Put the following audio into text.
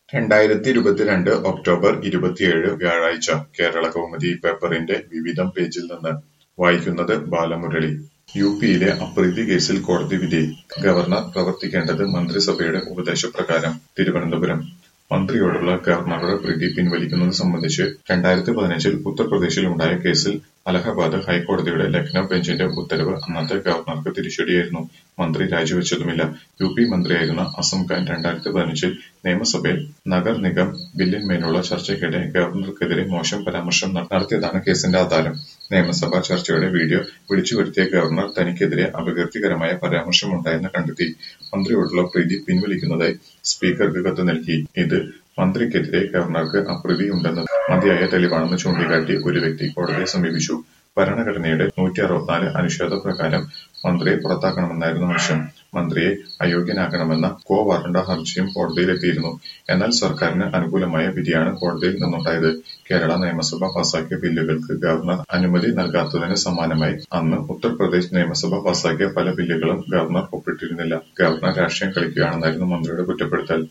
രണ്ടായിരത്തി ഇരുപത്തിരണ്ട് ഒക്ടോബർ ഇരുപത്തിയേഴ് വ്യാഴാഴ്ച കേരളകൗമുദി പേപ്പറിന്റെ വിവിധം പേജിൽ നിന്ന് വായിക്കുന്നത് ബാലമുരളി യുപിയിലെ അപ്രീതി കേസിൽ കോടതി വിധി ഗവർണർ പ്രവർത്തിക്കേണ്ടത് മന്ത്രിസഭയുടെ ഉപദേശപ്രകാരം തിരുവനന്തപുരം മന്ത്രിയോടുള്ള ഗവർണറുടെ പ്രീതി പിൻവലിക്കുന്നത് സംബന്ധിച്ച് രണ്ടായിരത്തി പതിനഞ്ചിൽ ഉത്തർപ്രദേശിൽ ഉണ്ടായ കേസിൽ അലഹബാദ് ഹൈക്കോടതിയുടെ ലക്നൌ ബെഞ്ചിന്റെ ഉത്തരവ് അന്നത്തെ ഗവർണർക്ക് തിരിച്ചടിയായിരുന്നു മന്ത്രി രാജിവെച്ചതുമില്ല യു പി മന്ത്രിയായിരുന്ന അസം ഖാൻ രണ്ടായിരത്തി പതിനഞ്ചിൽ നിയമസഭയിൽ നഗർ നിഗം ബില്ലിന്മേലുള്ള ചർച്ചയ്ക്കിടെ ഗവർണർക്കെതിരെ മോശം പരാമർശം നടത്തിയതാണ് കേസിന്റെ ആധാരം നിയമസഭാ ചർച്ചയുടെ വീഡിയോ വിളിച്ചുവരുത്തിയ ഗവർണർ തനിക്കെതിരെ അപകീർത്തികരമായ പരാമർശമുണ്ടായെന്ന് കണ്ടെത്തി മന്ത്രിയോടുള്ള പ്രീതി പിൻവലിക്കുന്നതായി സ്പീക്കർക്ക് കത്ത് നൽകി ഇത് മന്ത്രിക്കെതിരെ ഗവർണർക്ക് അപ്രീതിയുണ്ടെന്ന് മതിയായ തെളിവാണെന്ന് ചൂണ്ടിക്കാട്ടി ഒരു വ്യക്തി കോടതിയെ സമീപിച്ചു ഭരണഘടനയുടെ നൂറ്റി അറുപത്തിനാല് അനുച്ഛേദ പ്രകാരം മന്ത്രിയെ പുറത്താക്കണമെന്നായിരുന്നു ആവശ്യം മന്ത്രിയെ അയോഗ്യനാക്കണമെന്ന കോ വാറണ്ട ഹർജിയും കോടതിയിലെത്തിയിരുന്നു എന്നാൽ സർക്കാരിന് അനുകൂലമായ വിധിയാണ് കോടതിയിൽ നിന്നുണ്ടായത് കേരള നിയമസഭ പാസാക്കിയ ബില്ലുകൾക്ക് ഗവർണർ അനുമതി നൽകാത്തതിന് സമാനമായി അന്ന് ഉത്തർപ്രദേശ് നിയമസഭ പാസാക്കിയ പല ബില്ലുകളും ഗവർണർ ഒപ്പിട്ടിരുന്നില്ല ഗവർണർ രാഷ്ട്രീയം കളിക്കുകയാണെന്നായിരുന്നു മന്ത്രിയുടെ കുറ്റപ്പെടുത്തൽ